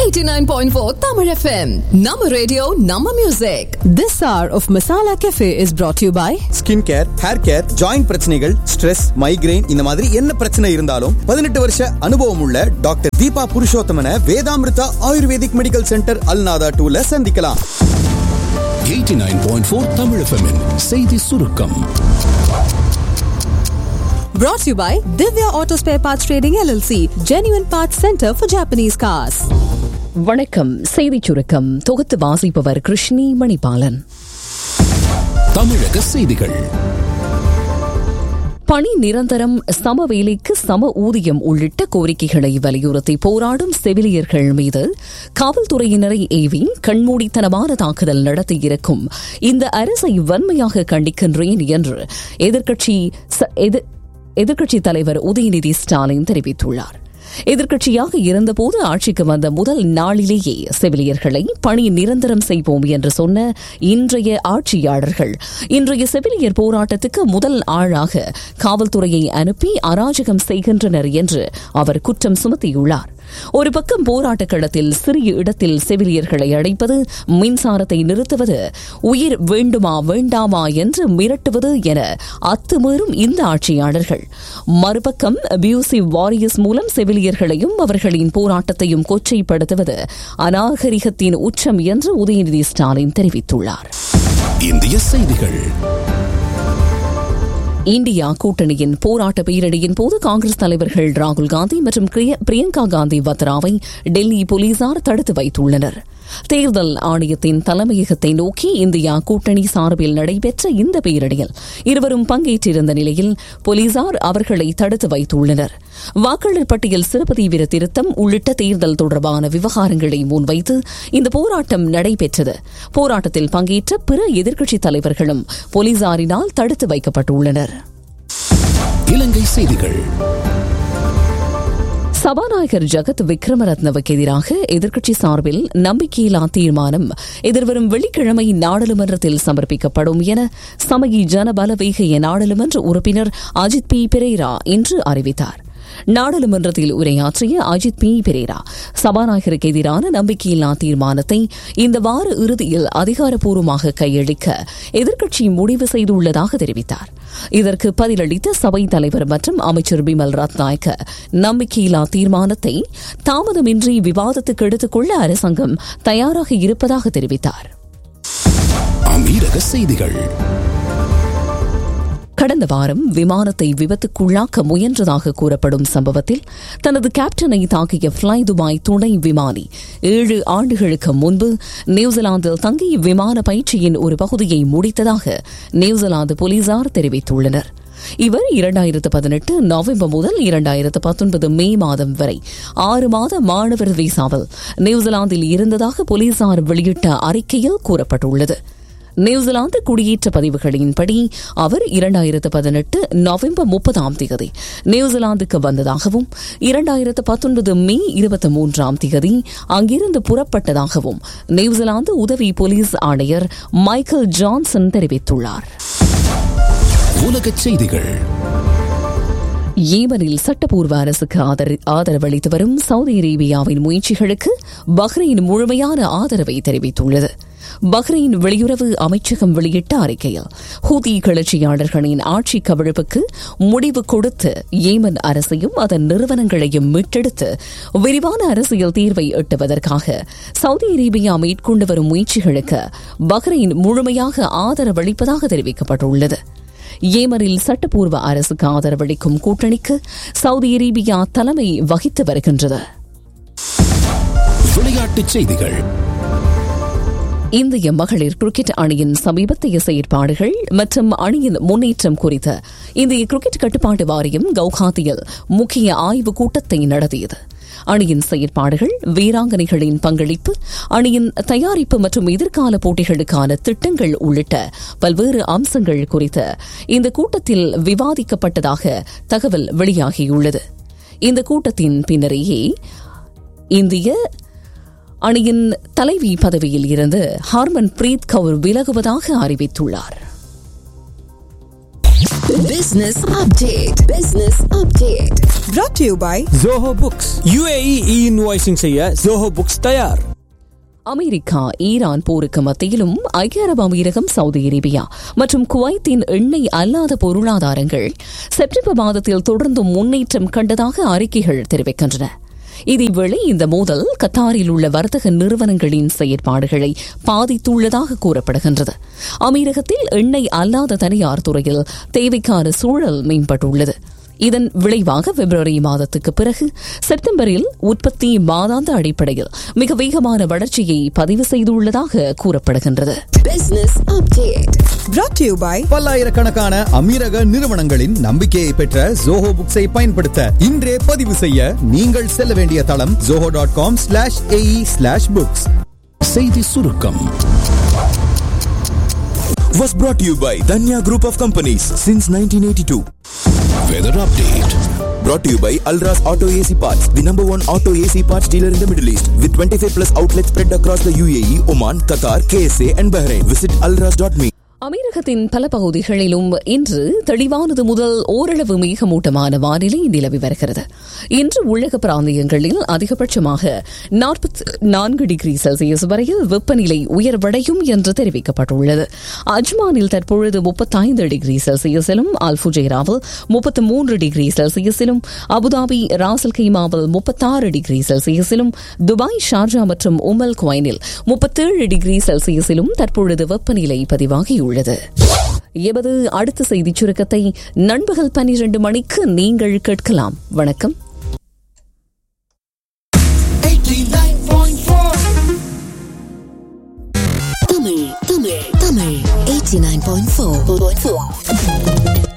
89.4 Tamil FM. Nama radio, Nama music. This hour of Masala Cafe is brought to you by skin care hair care joint பிரச்சனைகள் stress migraine இந்த மாதிரி என்ன பிரச்சனை இருந்தாலும் பதினெட்டு வருஷ அனுபவம் உள்ள டாக்டர் தீபா புருஷோத்தமன Vedamrutha ayurvedic medical centre Al Nahda டூல சந்திக்கலாம் 89.4 Tamil FM -இன் செய்தி சுருக்கம் brought to you by Divya Auto Spare Parts Trading LLC, Genuine Parts Center for Japanese Cars. வணக்கம் செய்திச் சுருக்கம் தொகுத்து வாசிப்பவர் கிருஷ்ணி மணிபாலன் தமிழக செய்திகள் பணி நிரந்தரம் சம வேலைக்கு சம ஊதியம் உள்ளிட்ட கோரிக்கைகளை வலியுறுத்தி போராடும் செவிலியர்கள் மீது காவல்துறையினரை ஏவி கண்மூடித்தனமான தாக்குதல் நடத்தியிருக்கும் இந்த அரசை வன்மையாக கண்டிக்கின்றேன் என்று எதிர்க்கட்சி ச- எதிர்- எதிர்க்கட்சித் தலைவர் உதயநிதி ஸ்டாலின் தெரிவித்துள்ளார் எதிர்க்கட்சியாக இருந்தபோது ஆட்சிக்கு வந்த முதல் நாளிலேயே செவிலியர்களை பணி நிரந்தரம் செய்வோம் என்று சொன்ன இன்றைய ஆட்சியாளர்கள் இன்றைய செவிலியர் போராட்டத்துக்கு முதல் ஆளாக காவல்துறையை அனுப்பி அராஜகம் செய்கின்றனர் என்று அவர் குற்றம் சுமத்தியுள்ளார் ஒரு பக்கம் போராட்ட களத்தில் சிறிய இடத்தில் செவிலியர்களை அடைப்பது மின்சாரத்தை நிறுத்துவது உயிர் வேண்டுமா வேண்டாமா என்று மிரட்டுவது என அத்துமீறும் இந்த ஆட்சியாளர்கள் மறுபக்கம் அபியூசிவ் வாரியர்ஸ் மூலம் செவிலியர்களையும் அவர்களின் போராட்டத்தையும் கொச்சைப்படுத்துவது அநாகரிகத்தின் உச்சம் என்று உதயநிதி ஸ்டாலின் தெரிவித்துள்ளார் இந்திய செய்திகள் இந்தியா கூட்டணியின் போராட்ட பேரணியின் போது காங்கிரஸ் தலைவர்கள் ராகுல் காந்தி மற்றும் பிரிய- பிரியங்கா காந்தி வத்ராவை டெல்லி போலீசார் தடுத்து வைத்துள்ளனர் தேர்தல் ஆணையத்தின் தலைமையகத்தை நோக்கி இந்தியா கூட்டணி சார்பில் நடைபெற்ற இந்த பேரணியில் இருவரும் பங்கேற்றிருந்த நிலையில் போலீசார் அவர்களை தடுத்து வைத்துள்ளனர் வாக்காளர் பட்டியல் சிறப்பு தீவிர திருத்தம் உள்ளிட்ட தேர்தல் தொடர்பான விவகாரங்களை முன்வைத்து இந்த போராட்டம் நடைபெற்றது போராட்டத்தில் பங்கேற்ற பிற எதிர்க்கட்சித் தலைவர்களும் போலீசாரினால் தடுத்து வைக்கப்பட்டுள்ளனர் இலங்கை செய்திகள் சபாநாயகர் ஜகத் விக்ரமரத்னவுக்கு எதிராக எதிர்க்கட்சி சார்பில் நம்பிக்கையில்லா தீர்மானம் எதிர்வரும் வெள்ளிக்கிழமை நாடாளுமன்றத்தில் சமர்ப்பிக்கப்படும் என சமகி ஜனபலவேகைய நாடாளுமன்ற உறுப்பினர் அஜித் பி பெரேரா இன்று அறிவித்தார் நாடாளுமன்றத்தில் உரையாற்றிய அஜித் பி பெரேரா சபாநாயகருக்கு எதிரான நம்பிக்கையில்லா தீர்மானத்தை இந்த வார இறுதியில் அதிகாரப்பூர்வமாக கையளிக்க எதிர்க்கட்சி முடிவு செய்துள்ளதாக தெரிவித்தார் இதற்கு பதிலளித்த சபை தலைவர் மற்றும் அமைச்சர் பிமல் ரத்நாயக்க நம்பிக்கையில்லா தீர்மானத்தை தாமதமின்றி விவாதத்துக்கு எடுத்துக்கொள்ள அரசாங்கம் தயாராக இருப்பதாக தெரிவித்தார் அமீரக செய்திகள் கடந்த வாரம் விமானத்தை விபத்துக்குள்ளாக்க முயன்றதாக கூறப்படும் சம்பவத்தில் தனது கேப்டனை தாக்கிய ஃப்ளை துபாய் துணை விமானி ஏழு ஆண்டுகளுக்கு முன்பு நியூசிலாந்தில் தங்கி விமான பயிற்சியின் ஒரு பகுதியை முடித்ததாக நியூசிலாந்து போலீசார் தெரிவித்துள்ளனர் இவர் இரண்டாயிரத்து பதினெட்டு நவம்பர் முதல் இரண்டாயிரத்து பத்தொன்பது மே மாதம் வரை ஆறு மாத மாணவர் விசாவில் நியூசிலாந்தில் இருந்ததாக போலீசார் வெளியிட்ட அறிக்கையில் கூறப்பட்டுள்ளது நியூசிலாந்து குடியேற்ற பதிவுகளின்படி அவர் இரண்டாயிரத்து பதினெட்டு நவம்பர் முப்பதாம் தேதி நியூசிலாந்துக்கு வந்ததாகவும் இரண்டாயிரத்து பத்தொன்பது மே இருபத்தி மூன்றாம் தேதி அங்கிருந்து புறப்பட்டதாகவும் நியூசிலாந்து உதவி போலீஸ் ஆணையர் மைக்கேல் ஜான்சன் தெரிவித்துள்ளார் உலகச் செய்திகள் ஏமனில் சட்டப்பூர்வ அரசுக்கு ஆதர- ஆதரவளித்து வரும் சவுதி அரேபியாவின் முயற்சிகளுக்கு பஹ்ரைன் முழுமையான ஆதரவை தெரிவித்துள்ளது பஹ்ரைன் வெளியுறவு அமைச்சகம் வெளியிட்ட அறிக்கையில் ஹூதி கிளர்ச்சியாளர்களின் ஆட்சி கவிழ்ப்புக்கு முடிவு கொடுத்து ஏமன் அரசையும் அதன் நிறுவனங்களையும் மீட்டெடுத்து விரிவான அரசியல் தீர்வை எட்டுவதற்காக சவுதி அரேபியா மேற்கொண்டு வரும் முயற்சிகளுக்கு பஹ்ரைன் முழுமையாக ஆதரவளிப்பதாக தெரிவிக்கப்பட்டுள்ளது ஏமனில் சட்டப்பூர்வ அரசுக்கு ஆதரவளிக்கும் கூட்டணிக்கு சவுதி அரேபியா தலைமை வகித்து வருகின்றது விளையாட்டுச் செய்திகள் இந்திய மகளிர் கிரிக்கெட் அணியின் சமீபத்திய செயற்பாடுகள் மற்றும் அணியின் முன்னேற்றம் குறித்து இந்திய கிரிக்கெட் கட்டுப்பாட்டு வாரியம் கவுஹாத்தியில் முக்கிய ஆய்வுக் கூட்டத்தை நடத்தியது அணியின் செயற்பாடுகள் வீராங்கனைகளின் பங்களிப்பு அணியின் தயாரிப்பு மற்றும் எதிர்கால போட்டிகளுக்கான திட்டங்கள் உள்ளிட்ட பல்வேறு அம்சங்கள் குறித்து இந்த கூட்டத்தில் விவாதிக்கப்பட்டதாக தகவல் வெளியாகியுள்ளது இந்த கூட்டத்தின் பின்னரேயே இந்திய அணியின் தலைவி பதவியில் இருந்து ஹார்மன் பிரீத் கவுர் விலகுவதாக அறிவித்துள்ளார் Business update. Business update. brought to you by Zoho Books UAE e invoicing செய்ய ஜோஹோ புக்ஸ் தயார் அமெரிக்கா ஈரான் போருக்கு மத்தியிலும் ஐக்கிய அரபு அமீரகம் சவுதி அரேபியா மற்றும் குவைத்தின் எண்ணெய் அல்லாத பொருளாதாரங்கள் செப்டம்பர் மாதத்தில் தொடர்ந்து முன்னேற்றம் கண்டதாக அறிக்கைகள் தெரிவிக்கின்றன இதேவேளை இந்த மோதல் கத்தாரில் உள்ள வர்த்தக நிறுவனங்களின் செயற்பாடுகளை பாதித்துள்ளதாக கூறப்படுகின்றது அமீரகத்தில் எண்ணெய் அல்லாத தனியார் துறையில் தேவைக்கான சூழல் மேம்பட்டுள்ளது இதன் விளைவாக பிப்ரவரி மாதத்துக்கு பிறகு செப்டம்பரில் உற்பத்தி மாதாந்த அடிப்படையில் மிக வேகமான வளர்ச்சியை பதிவு செய்துள்ளதாக கூறப்படுகின்றது Business update. brought to you by பல்லாயிரக்கணக்கான அமீரக நிறுவனங்களின் நம்பிக்கையை பெற்ற ஜோஹோ புக்ஸை பயன்படுத்த இன்றே பதிவு செய்ய நீங்கள் செல்ல வேண்டிய தளம் Zoho dot com slash AE slash books செய்தி சுருக்கம் was brought to you by Danya Group of Companies since 1982. Weather update Brought to you by Alras Auto AC Parts, the number one auto AC parts dealer in the Middle East, with 25 plus outlets spread across the UAE, Oman, Qatar, KSA, and Bahrain. Visit alras.me. அமீரகத்தின் பல பகுதிகளிலும் இன்று தெளிவானது முதல் ஓரளவு மேகமூட்டமான வானிலை நிலவி வருகிறது இன்று உலக பிராந்தியங்களில் அதிகபட்சமாக நாற்பத்தி நான்கு டிகிரி செல்சியஸ் வரையில் வெப்பநிலை உயர்வடையும் என்று தெரிவிக்கப்பட்டுள்ளது அஜ்மானில் தற்பொழுது முப்பத்தைந்து டிகிரி செல்சியஸிலும் அல்புஜேராவில் முப்பத்து மூன்று டிகிரி செல்சியஸிலும் அபுதாபி ராசல் கைமாவில் முப்பத்தாறு டிகிரி செல்சியஸிலும் துபாய் ஷார்ஜா மற்றும் உமல் குவைனில் முப்பத்தேழு டிகிரி செல்சியஸிலும் தற்பொழுது வெப்பநிலை பதிவாகியுள்ளது எமது அடுத்த செய்திச் சுருக்கத்தை நண்பகல் பன்னிரண்டு மணிக்கு நீங்கள் கேட்கலாம் வணக்கம் Tamil, Tamil, Tamil. 89.4.